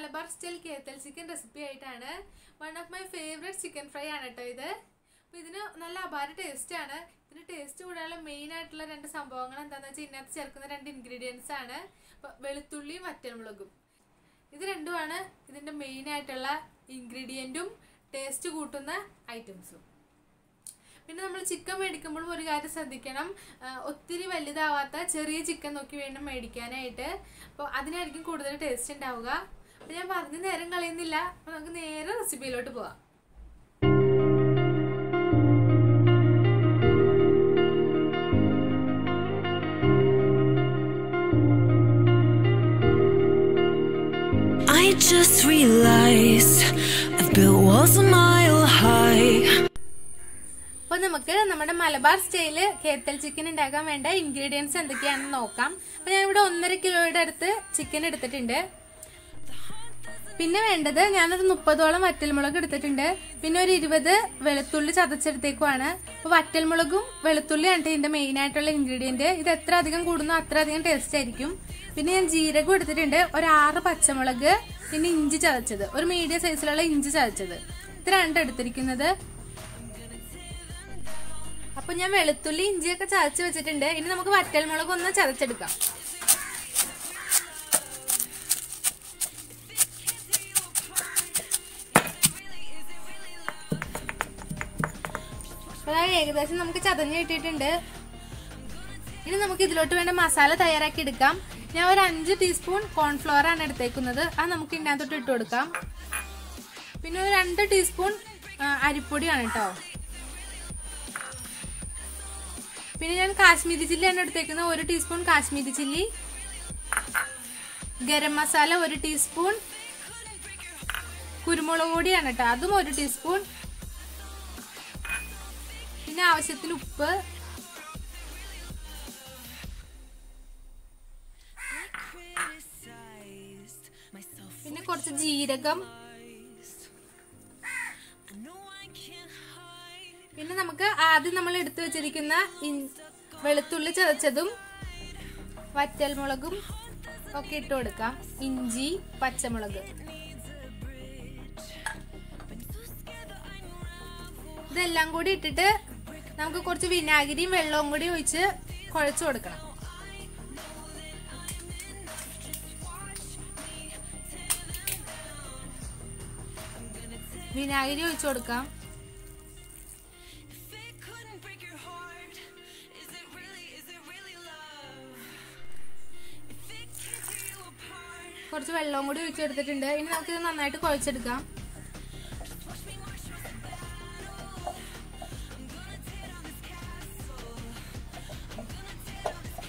Malabar style Kethal chicken recipe ആയിട്ടാണ് one of my favourite chicken fry ആണ് കേട്ടോ ഇത് അപ്പോൾ ഇതിന് നല്ല അപാര ടേസ്റ്റ് ആണ് ഇതിന് ടേസ്റ്റ് കൂടാനുള്ള മെയിൻ ആയിട്ടുള്ള രണ്ട് സംഭവങ്ങൾ എന്താണെന്ന് വെച്ചാൽ ഇതിനകത്ത് ചേർക്കുന്ന രണ്ട് ഇൻഗ്രീഡിയൻസ് ആണ് അപ്പോൾ വെളുത്തുള്ളിയും വറ്റൽമുളകും ഇത് രണ്ടുമാണ് ഇതിൻ്റെ മെയിൻ ആയിട്ടുള്ള ഇൻഗ്രീഡിയൻറ്റും ടേസ്റ്റ് കൂട്ടുന്ന ഐറ്റംസും പിന്നെ നമ്മൾ ചിക്കൻ മേടിക്കുമ്പോഴും ഒരു കാര്യം ശ്രദ്ധിക്കണം ആ, ഒത്തിരി വലുതാവാത്ത ചെറിയ ചിക്കൻ നോക്കി വേണം മേടിക്കാനായിട്ട് അപ്പോൾ അതിനായിരിക്കും കൂടുതൽ ടേസ്റ്റ് ഉണ്ടാവുക അപ്പോൾ ഞാൻ പറഞ്ഞ് നേരം കളയുന്നില്ല അപ്പോൾ നമുക്ക് നേരെ റെസിപ്പിയിലോട്ട് പോവാം I just realized I've built walls a mile high. അപ്പോൾ നമുക്ക് നമ്മുടെ മലബാർ സ്റ്റൈല് കേത്തൽ ചിക്കൻ ഉണ്ടാക്കാൻ വേണ്ട ഇൻഗ്രീഡിയൻസ് എന്തൊക്കെയാണെന്ന് നോക്കാം അപ്പോൾ ഞാൻ ഇവിടെ ഒന്നര കിലോയുടെ അടുത്ത് ചിക്കൻ എടുത്തിട്ടുണ്ട് പിന്നെ വേണ്ടത് ഞാനൊരു മുപ്പതോളം വറ്റൽമുളക് എടുത്തിട്ടുണ്ട് പിന്നെ ഒരു ഇരുപത് വെളുത്തുള്ളി ചതച്ചെടുത്തേക്കുവാണ് അപ്പോൾ വറ്റൽമുളകും വെളുത്തുള്ളിയാണ് ഇതിന്റെ മെയിൻ ആയിട്ടുള്ള ഇൻഗ്രീഡിയന്റ് ഇത് എത്ര അധികം കൂടുന്നോ അത്ര അധികം ടേസ്റ്റ് ആയിരിക്കും പിന്നെ ഞാൻ ജീരകം എടുത്തിട്ടുണ്ട് ഒരു ആറ് പച്ചമുളക് പിന്നെ ഇഞ്ചി ചതച്ചത് ഒരു മീഡിയം സൈസിലുള്ള ഇഞ്ചി ചതച്ചത് ഇത്രയാണ് എടുത്തിരിക്കുന്നത് അപ്പൊ ഞാൻ വെളുത്തുള്ളി ഇഞ്ചിയൊക്കെ ചതച്ച് വെച്ചിട്ടുണ്ട് ഇനി നമുക്ക് വറ്റൽമുളക് ഒന്ന് ചതച്ചെടുക്കാം അപ്പൊ ദാ ഏകദേശം നമുക്ക് ചതഞ്ഞ് കിട്ടിയിട്ടുണ്ട് ഇനി നമുക്ക് ഇതിലോട്ട് വേണ്ട മസാല തയ്യാറാക്കി എടുക്കാം ഞാൻ ഒരു അഞ്ച് ടീസ്പൂൺ കോൺഫ്ലോർ ആണ് എടുത്തേക്കുന്നത് അത് നമുക്ക് ഇതിനകത്തോട്ട് ഇട്ട് കൊടുക്കാം പിന്നെ ഒരു രണ്ട് ടീസ്പൂൺ ആ, അരിപ്പൊടിയാണ് കേട്ടോ പിന്നെ ഞാൻ കാശ്മീരി ചില്ലിയാണ് എടുത്തേക്കുന്നത് ഒരു ടീസ്പൂൺ കാശ്മീരി ചില്ലി ഗരം മസാല ഒരു ടീസ്പൂൺ കുരുമുളക് പൊടിയാണ് കേട്ടോ അതും ഒരു ടീസ്പൂൺ പിന്നെ ആവശ്യത്തിന് ഉപ്പ് Criticized myself. പിന്നെ കുറച്ച് ജീരകം I know I can't hide. പിന്നെ നമുക്ക് ആദ്യം നമ്മൾ എടുത്തു വെച്ചിരിക്കുന്ന ഇൻ- വെളുത്തുള്ളി ചതച്ചതും വറ്റൽമുളകും ഒക്കെ ഇട്ട് കൊടുക്കാം ഇഞ്ചി പച്ചമുളക് ഇതെല്ലാം കൂടി ഇട്ടിട്ട് നമുക്ക് കുറച്ച് വിനാഗിരിയും വെള്ളവും കൂടി ഒഴിച്ച് കുഴച്ചു കൊടുക്കണം വിനാഗിരി ഒഴിച്ചു കൊടുക്കാം If it couldn't break your heart, is it really, is it really love? If it can't tear you apart, കുറച്ച് വെള്ളവും കൂടി ഒഴിച്ചു കൊടുത്തിട്ടുണ്ട് ഇനി നമുക്ക് ഇത് നന്നായിട്ട് കുഴച്ചെടുക്കാം watch me march towards the battle. I'm gonna tear down this castle. I'm gonna tear down this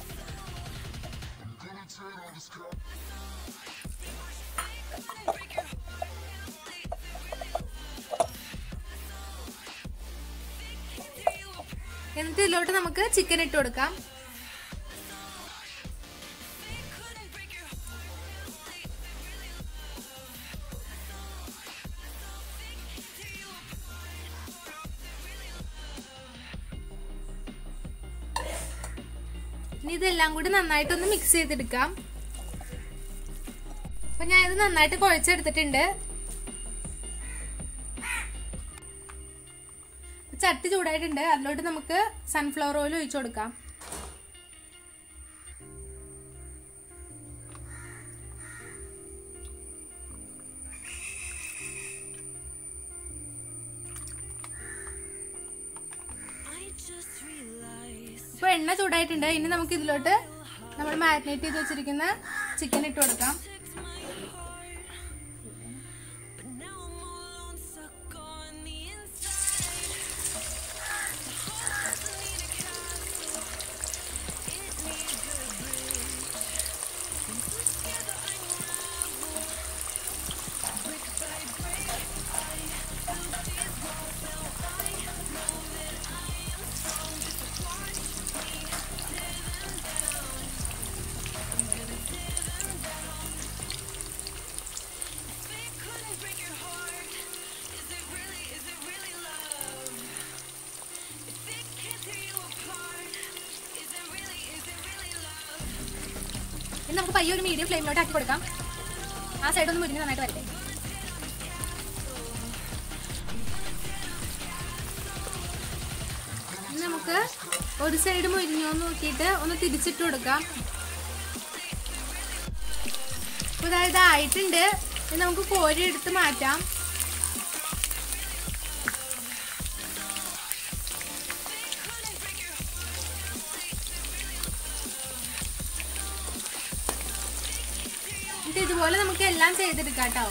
castle. Couldn't break your എന്നിട്ട് ഇതിലോട്ട് നമുക്ക് ചിക്കൻ ഇട്ട് കൊടുക്കാം couldn't break your ഇനി ഇതെല്ലാം കൂടി നന്നായിട്ടൊന്ന് മിക്സ് ചെയ്തെടുക്കാം അപ്പൊ ഞാൻ ഇത് നന്നായിട്ട് കുഴച്ചെടുത്തിട്ടുണ്ട് ചട്ടി ചൂടായിട്ടുണ്ട് അതിലോട്ട് നമുക്ക് സൺഫ്ലവർ ഓയിൽ ഒഴിച്ചു കൊടുക്കാം I just realized ഇപ്പൊ എണ്ണ ചൂടായിട്ടുണ്ട് ഇനി നമുക്ക് ഇതിലോട്ട് നമ്മൾ മാരിനേറ്റ് ചെയ്ത് വെച്ചിരിക്കുന്ന ചിക്കൻ ഇട്ട് കൊടുക്കാം takes my heart. But now I'm all alone, stuck on the inside. The heart doesn't need a castle, it needs a bridge. When two together unravel, brick by brick, I built these walls. Now I know that I am strong. Just watch me tear them down. I'm gonna tear them down. If it couldn't break your heart, is it really, is it really love? If it can't tear you apart, is it really, is it really love? ഇനി നമുക്ക് പയ്യെ ഒരു medium ഫ്ലെയിമിലോട്ട് ആക്കി കൊടുക്കാം ആ side ഒന്ന് മുരിഞ്ഞ് നന്നായിട്ട് വരട്ടെ ഇനി നമുക്ക് ഒരു സൈഡ് മുരിഞ്ഞോ നോക്കിയിട്ട് ഒന്ന് തിരിച്ചിട്ട് കൊടുക്കാം അപ്പൊ ഇതാ ഇതായിട്ടുണ്ട് ഇനി നമുക്ക് കോരി എടുത്ത് മാറ്റാം എന്നിട്ട് ഇതുപോലെ നമുക്ക് എല്ലാം ചെയ്തെടുക്കാം കേട്ടോ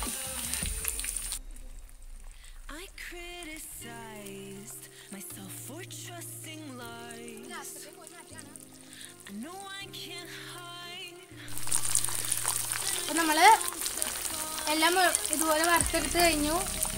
I criticized myself for trusting lies. I know I can't hide. അപ്പൊ നമ്മള് എല്ലാം ഇതുപോലെ വറുത്തെടുത്ത് കഴിഞ്ഞു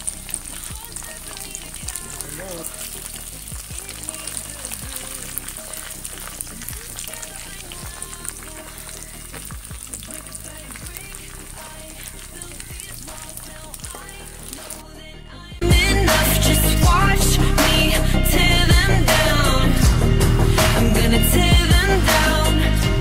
enough, just watch me tear them down. I'm gonna tear them down.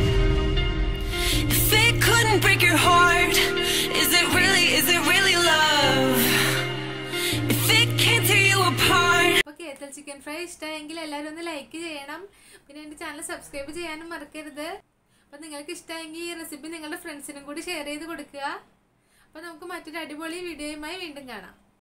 If it couldn't break your heart, is it really, is it really love? If it can't tear you apart. അപ്പൊ കേത്തൽ chicken fry ഇഷ്ടമായെങ്കിൽ എല്ലാവരും ഒന്ന് like ചെയ്യണം പിന്നെ എൻ്റെ channel subscribe ചെയ്യാനും മറക്കരുത് അപ്പൊ നിങ്ങൾക്ക് ഇഷ്ടമായെങ്കിൽ ഈ റെസിപ്പി നിങ്ങളുടെ ഫ്രണ്ട്സിനും കൂടി ഷെയർ ചെയ്ത് കൊടുക്കുക അപ്പൊ നമുക്ക് മറ്റൊരു അടിപൊളി വീഡിയോയുമായി വീണ്ടും കാണാം